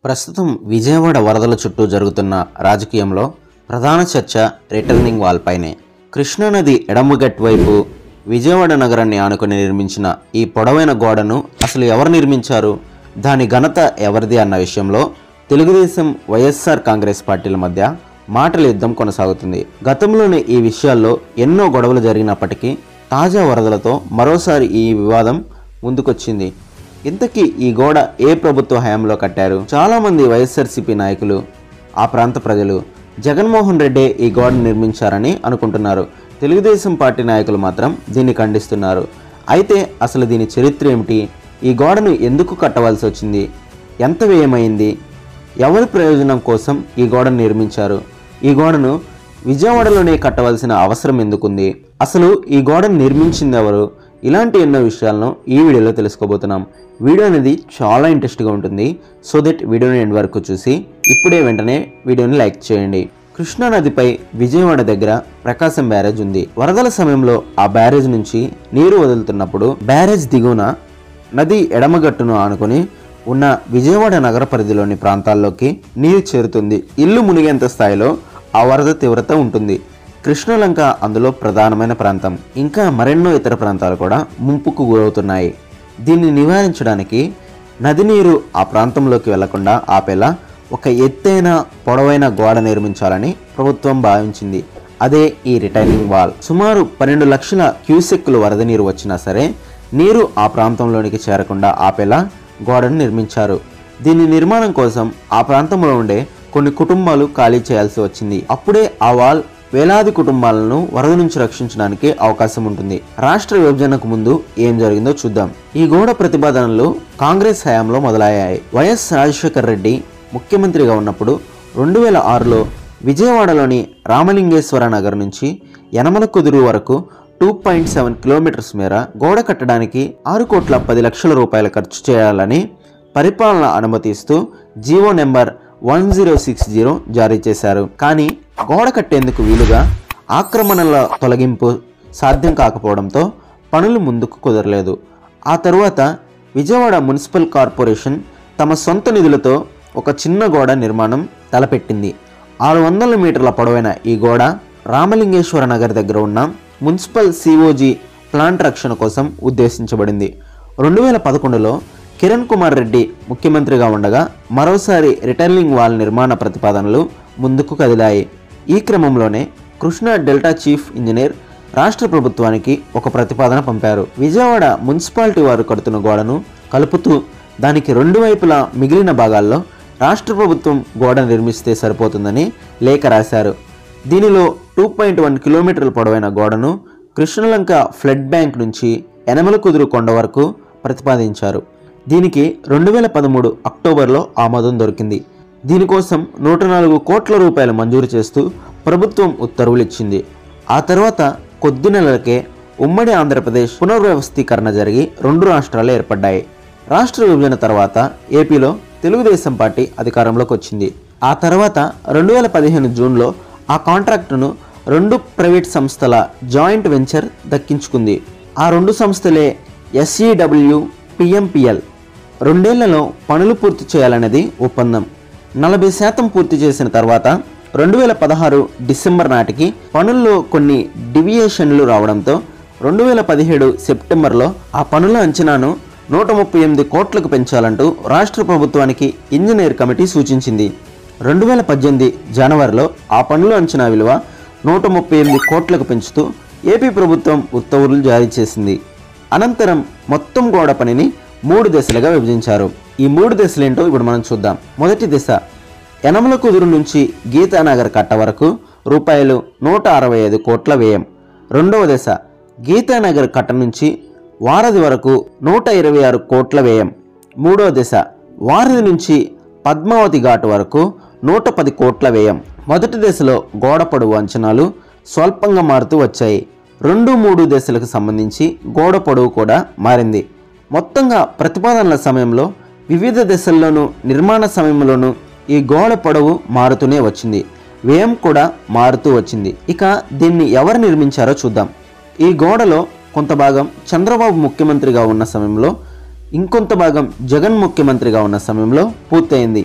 ప్రస్తుతం విజయవాడ వరదల చుట్టూ జరుగుతున్న రాజకీయంలో ప్రధాన చర్చ రిటర్నింగ్ వాల్ పైనే కృష్ణానది ఎడమగట్ వైపు విజయవాడ నగరాన్ని ఆనుకుని నిర్మించిన ఈ పొడవైన గోడను అసలు ఎవరు నిర్మించారు దాని ఘనత ఎవరిది అన్న విషయంలో తెలుగుదేశం వైఎస్ఆర్ కాంగ్రెస్ పార్టీల మధ్య మాటల యుద్ధం కొనసాగుతుంది గతంలోనే ఈ విషయాల్లో ఎన్నో గొడవలు జరిగినప్పటికీ తాజా వరదలతో మరోసారి ఈ వివాదం ముందుకొచ్చింది ఇంతకీ ఈ గోడ ఏ ప్రభుత్వ హయాంలో కట్టారు చాలా మంది వైఎస్ఆర్సీపీ నాయకులు ఆ ప్రాంత ప్రజలు జగన్మోహన్ రెడ్డే ఈ గోడ నిర్మించారని అనుకుంటున్నారు తెలుగుదేశం పార్టీ నాయకులు మాత్రం దీన్ని ఖండిస్తున్నారు అయితే అసలు దీని చరిత్ర ఏమిటి ఈ గోడను ఎందుకు కట్టవలసి వచ్చింది ఎంత వ్యయమైంది ఎవరి ప్రయోజనం కోసం ఈ గోడను నిర్మించారు ఈ గోడను విజయవాడలోనే కట్టవలసిన అవసరం ఎందుకుంది అసలు ఈ గోడను నిర్మించింది ఎవరు ఇలాంటి ఎన్నో విషయాలను ఈ వీడియోలో తెలుసుకోబోతున్నాం వీడియో అనేది చాలా ఇంట్రెస్ట్గా ఉంటుంది సో దట్ వీడియోని ఎండ్ వరకు చూసి ఇప్పుడే వెంటనే వీడియోని లైక్ చేయండి కృష్ణా నదిపై విజయవాడ దగ్గర ప్రకాశం బ్యారేజ్ ఉంది వరదల సమయంలో ఆ బ్యారేజ్ నుంచి నీరు వదులుతున్నప్పుడు బ్యారేజ్ దిగువన నది ఎడమగట్టును ఆనుకొని ఉన్న విజయవాడ నగర పరిధిలోని ప్రాంతాల్లోకి నీరు చేరుతుంది ఇల్లు మునిగేంత స్థాయిలో ఆ వరద తీవ్రత ఉంటుంది కృష్ణలంక అందులో ప్రధానమైన ప్రాంతం ఇంకా మరెన్నో ఇతర ప్రాంతాలు కూడా ముంపుకు గురవుతున్నాయి దీన్ని నివారించడానికి నది నీరు ఆ ప్రాంతంలోకి వెళ్లకుండా ఆపేలా ఒక ఎత్తైన పొడవైన గోడ నిర్మించాలని ప్రభుత్వం భావించింది అదే ఈ రిటైనింగ్ వాల్ సుమారు పన్నెండు లక్షల క్యూసెక్కులు వరద నీరు వచ్చినా సరే నీరు ఆ ప్రాంతంలోనికి చేరకుండా ఆపేలా గోడను నిర్మించారు దీని నిర్మాణం కోసం ఆ ప్రాంతంలో ఉండే కొన్ని కుటుంబాలు ఖాళీ చేయాల్సి వచ్చింది అప్పుడే ఆ వాల్ వేలాది కుటుంబాలను వరద నుంచి రక్షించడానికి అవకాశం ఉంటుంది రాష్ట్ర విభజనకు ముందు ఏం జరిగిందో చూద్దాం ఈ గోడ ప్రతిపాదనలు కాంగ్రెస్ హయాంలో మొదలయ్యాయి వైఎస్ రాజశేఖర్ రెడ్డి ముఖ్యమంత్రిగా ఉన్నప్పుడు రెండు వేల ఆరులో విజయవాడలోని రామలింగేశ్వర నగర్ నుంచి యనమల కుదురు వరకు టూ పాయింట్ సెవెన్ కిలోమీటర్స్ మేర గోడ కట్టడానికి ఆరు కోట్ల పది లక్షల రూపాయలు ఖర్చు చేయాలని పరిపాలన అనుమతిస్తూ GO number one zero six zero జారీ చేశారు కానీ గోడ కట్టేందుకు వీలుగా ఆక్రమణల తొలగింపు సాధ్యం కాకపోవడంతో పనులు ముందుకు కుదరలేదు ఆ తరువాత విజయవాడ మున్సిపల్ కార్పొరేషన్ తమ సొంత నిధులతో ఒక చిన్న గోడ నిర్మాణం తలపెట్టింది ఆరు వందల మీటర్ల పొడవైన ఈ గోడ రామలింగేశ్వర నగర్ దగ్గర ఉన్న మున్సిపల్ సిఓజీ ప్లాంట్ రక్షణ కోసం ఉద్దేశించబడింది రెండు వేల పదకొండులో కిరణ్ కుమార్ రెడ్డి ముఖ్యమంత్రిగా ఉండగా మరోసారి రిటర్నింగ్ వాల్ నిర్మాణ ప్రతిపాదనలు ముందుకు కదిలాయి ఈ క్రమంలోనే కృష్ణా డెల్టా చీఫ్ ఇంజనీర్ రాష్ట్ర ప్రభుత్వానికి ఒక ప్రతిపాదన పంపారు విజయవాడ మున్సిపాలిటీ వారు కడుతున్న గోడను కలుపుతూ దానికి రెండు వైపులా మిగిలిన భాగాల్లో రాష్ట్ర ప్రభుత్వం గోడ నిర్మిస్తే సరిపోతుందని లేఖ రాశారు దీనిలో టూ పాయింట్ వన్ కిలోమీటర్ల పొడవైన గోడను కృష్ణలంక ఫ్లడ్ బ్యాంక్ నుంచి ఎనమల కుదురు కొండ వరకు ప్రతిపాదించారు దీనికి రెండు వేల పదమూడు అక్టోబర్లో ఆమోదం దొరికింది దీనికోసం నూట నాలుగు కోట్ల రూపాయలు మంజూరు చేస్తూ ప్రభుత్వం ఉత్తర్వులు ఇచ్చింది ఆ తర్వాత కొద్ది నెలలకే ఉమ్మడి ఆంధ్రప్రదేశ్ పునర్వ్యవస్థీకరణ జరిగి రెండు రాష్ట్రాలు ఏర్పడ్డాయి రాష్ట్ర విభజన తర్వాత ఏపీలో తెలుగుదేశం పార్టీ అధికారంలోకి వచ్చింది ఆ తర్వాత రెండు వేల పదిహేను జూన్లో ఆ కాంట్రాక్టును రెండు ప్రైవేట్ సంస్థల జాయింట్ వెంచర్ దక్కించుకుంది ఆ రెండు సంస్థలే ఎస్ఈడబ్ల్యూ పిఎంపిఎల్ రెండేళ్లలో పనులు పూర్తి చేయాలనేది ఒప్పందం నలభై శాతం పూర్తి చేసిన తర్వాత రెండు వేల పదహారు డిసెంబర్ నాటికి పనుల్లో కొన్ని డివియేషన్లు రావడంతో రెండు వేల పదిహేడు సెప్టెంబర్లో ఆ పనుల అంచనాను నూట ముప్పై ఎనిమిది కోట్లకు పెంచాలంటూ రాష్ట్ర ప్రభుత్వానికి ఇంజనీర్ కమిటీ సూచించింది రెండు వేల పద్దెనిమిది జనవరిలో ఆ పనుల అంచనా విలువ నూట ముప్పై ఎనిమిది కోట్లకు పెంచుతూ ఏపీ ప్రభుత్వం ఉత్తర్వులు జారీ చేసింది అనంతరం మొత్తం గోడ పనిని మూడు దశలుగా విభజించారు ఈ మూడు దశలేంటో ఇప్పుడు మనం చూద్దాం మొదటి దశ యనమల కుదురు నుంచి గీతానగర్ కట్ట వరకు రూపాయలు నూట అరవై ఐదు కోట్ల వ్యయం రెండవ దశ గీతానగర్ కట్ట నుంచి వారధి వరకు నూట ఇరవై ఆరు కోట్ల వ్యయం మూడవ దశ వారధి నుంచి పద్మావతి ఘాట్ వరకు నూట పది కోట్ల వ్యయం మొదటి దశలో గోడ పొడవు అంచనాలు స్వల్పంగా మారుతూ వచ్చాయి రెండు మూడు దశలకు సంబంధించి గోడ పొడవు కూడా మారింది మొత్తంగా ప్రతిపాదనల సమయంలో వివిధ దశల్లోనూ నిర్మాణ సమయంలోనూ ఈ గోడ పొడవు మారుతూనే వచ్చింది వ్యయం కూడా మారుతూ వచ్చింది ఇక దీన్ని ఎవరు నిర్మించారో చూద్దాం ఈ గోడలో కొంత భాగం చంద్రబాబు ముఖ్యమంత్రిగా ఉన్న సమయంలో ఇంకొంత భాగం జగన్ ముఖ్యమంత్రిగా ఉన్న సమయంలో పూర్తయింది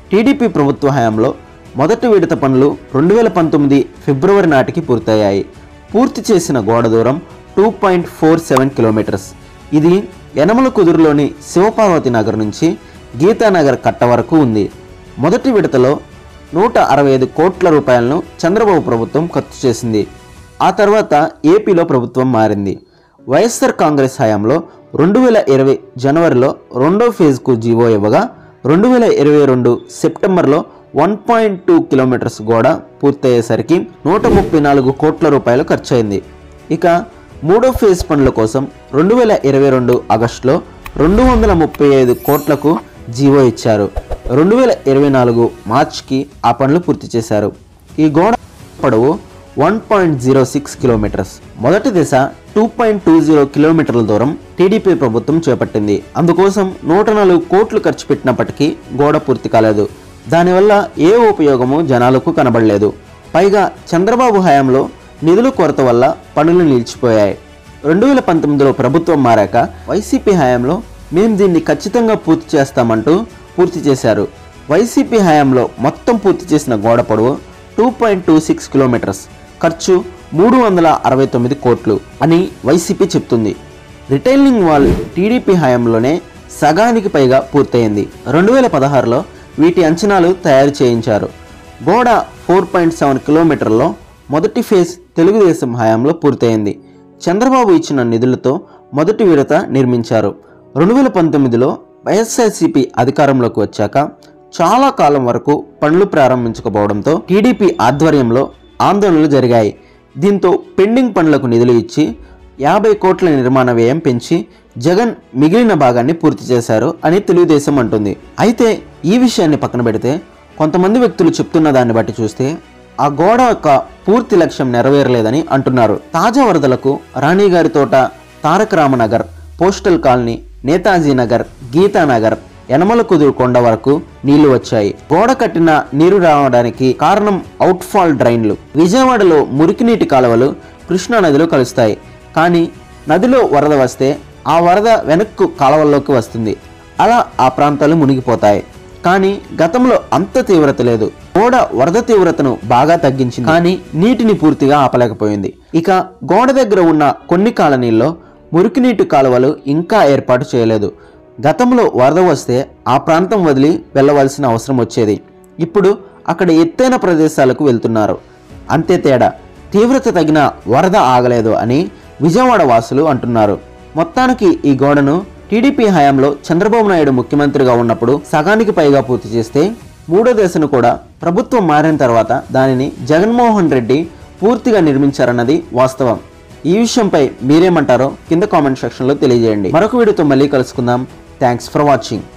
టీడీపీ ప్రభుత్వ హయాంలో మొదటి విడత పనులు రెండు వేల పంతొమ్మిది ఫిబ్రవరి నాటికి పూర్తయ్యాయి పూర్తి చేసిన గోడ దూరం two point four seven kilometres ఇది యనమల కుదురులోని శివపార్వతి నగర్ నుంచి గీతానగర్ కట్ట వరకు ఉంది మొదటి విడతలో నూట అరవై ఐదు కోట్ల రూపాయలను చంద్రబాబు ప్రభుత్వం ఖర్చు చేసింది ఆ తర్వాత ఏపీలో ప్రభుత్వం మారింది వైఎస్ఆర్ కాంగ్రెస్ హయాంలో రెండు వేల ఇరవై జనవరిలో రెండో ఫేజ్కు జీవో ఇవ్వగా రెండు వేల ఇరవై రెండు సెప్టెంబర్లో వన్ పాయింట్ టూ కిలోమీటర్స్ గోడ పూర్తయ్యేసరికి నూట ముప్పై నాలుగు కోట్ల రూపాయలు ఖర్చయింది ఇక మూడో ఫేజ్ పనుల కోసం రెండు వేల ఇరవై రెండు ఆగస్టులో రెండు వందల ముప్పై ఐదు కోట్లకు జీవో ఇచ్చారు రెండు వేల ఇరవై నాలుగు మార్చ్కి ఆ పనులు పూర్తి చేశారు ఈ గోడ పొడవు one point zero six kilometres మొదటి దశ టూ పాయింట్ టూ జీరో కిలోమీటర్ల దూరం టీడీపీ ప్రభుత్వం చేపట్టింది అందుకోసం నూట నాలుగు కోట్లు ఖర్చు పెట్టినప్పటికీ గోడ పూర్తి కాలేదు దానివల్ల ఏ ఉపయోగము జనాలకు కనబడలేదు పైగా చంద్రబాబు హయాంలో నిధుల కొరత వల్ల పనులు నిలిచిపోయాయి రెండు వేల పంతొమ్మిదిలో ప్రభుత్వం మారాక వైసీపీ హయాంలో మేము దీన్ని ఖచ్చితంగా పూర్తి చేస్తామంటూ పూర్తి చేశారు వైసీపీ హయాంలో మొత్తం పూర్తి చేసిన గోడ పొడవు two point two six kilometres ఖర్చు మూడు వందల అరవై తొమ్మిది కోట్లు అని వైసీపీ చెప్తుంది రిటైలింగ్ వాల్ టీడీపీ హయాంలోనే సగానికి పైగా పూర్తయింది రెండు వేల పదహారులో వీటి అంచనాలు తయారు చేయించారు గోడ ఫోర్ పాయింట్ సెవెన్ కిలోమీటర్లో మొదటి ఫేజ్ తెలుగుదేశం హయాంలో పూర్తయింది చంద్రబాబు ఇచ్చిన నిధులతో మొదటి విడత నిర్మించారు రెండు వేల పంతొమ్మిదిలో వైఎస్ఆర్సీపీ అధికారంలోకి వచ్చాక చాలా కాలం వరకు పనులు ప్రారంభించకపోవడంతో టీడీపీ ఆధ్వర్యంలో ఆందోళనలు జరిగాయి దీంతో పెండింగ్ పనులకు నిధులు ఇచ్చి యాభై కోట్ల నిర్మాణ వ్యయం పెంచి జగన్ మిగిలిన భాగాన్ని పూర్తి చేశారు అని తెలుగుదేశం అంటుంది అయితే ఈ విషయాన్ని పక్కన పెడితే కొంతమంది వ్యక్తులు చెప్తున్న దాన్ని బట్టి చూస్తే ఆ గోడ యొక్క పూర్తి లక్ష్యం నెరవేరలేదని అంటున్నారు తాజా వరదలకు రాణిగారి తోట తారక రామనగర్ పోస్టల్ కాలనీ నేతాజీ నగర్ గీతానగర్ యనమల కుదురు కొండ వరకు నీళ్లు వచ్చాయి గోడ కట్టిన నీరు రావడానికి కారణం అవుట్ఫాల్ డ్రైన్లు విజయవాడలో మురికినీటి కాలువలు కృష్ణా నదిలో కలుస్తాయి కానీ నదిలో వరద వస్తే ఆ వరద వెనక్కు కాలువల్లోకి వస్తుంది అలా ఆ ప్రాంతాలు మునిగిపోతాయి కానీ గతంలో అంత తీవ్రత లేదు గోడ వరద తీవ్రతను బాగా తగ్గించింది కానీ నీటిని పూర్తిగా ఆపలేకపోయింది ఇక గోడ దగ్గర ఉన్న కొన్ని కాలనీల్లో మురికినీటి కాలువలు ఇంకా ఏర్పాటు చేయలేదు గతంలో వరద వస్తే ఆ ప్రాంతం వదిలి వెళ్ళవలసిన అవసరం వచ్చేది ఇప్పుడు అక్కడ ఎత్తైన ప్రదేశాలకు వెళ్తున్నారు అంతే తేడా తీవ్రత తగిన వరద ఆగలేదు అని విజయవాడ వాసులు అంటున్నారు మొత్తానికి ఈ గోడను టీడీపీ హయాంలో చంద్రబాబు నాయుడు ముఖ్యమంత్రిగా ఉన్నప్పుడు సగానికి పైగా పూర్తి చేస్తే మూడో దశను కూడా ప్రభుత్వం మారిన తర్వాత దానిని జగన్మోహన్ రెడ్డి పూర్తిగా నిర్మించారన్నది వాస్తవం ఈ విషయంపై మీరేమంటారో కింద కామెంట్ సెక్షన్లో తెలియజేయండి మరొక వీడియోతో మళ్ళీ కలుసుకుందాం థ్యాంక్స్ ఫర్ వాచింగ్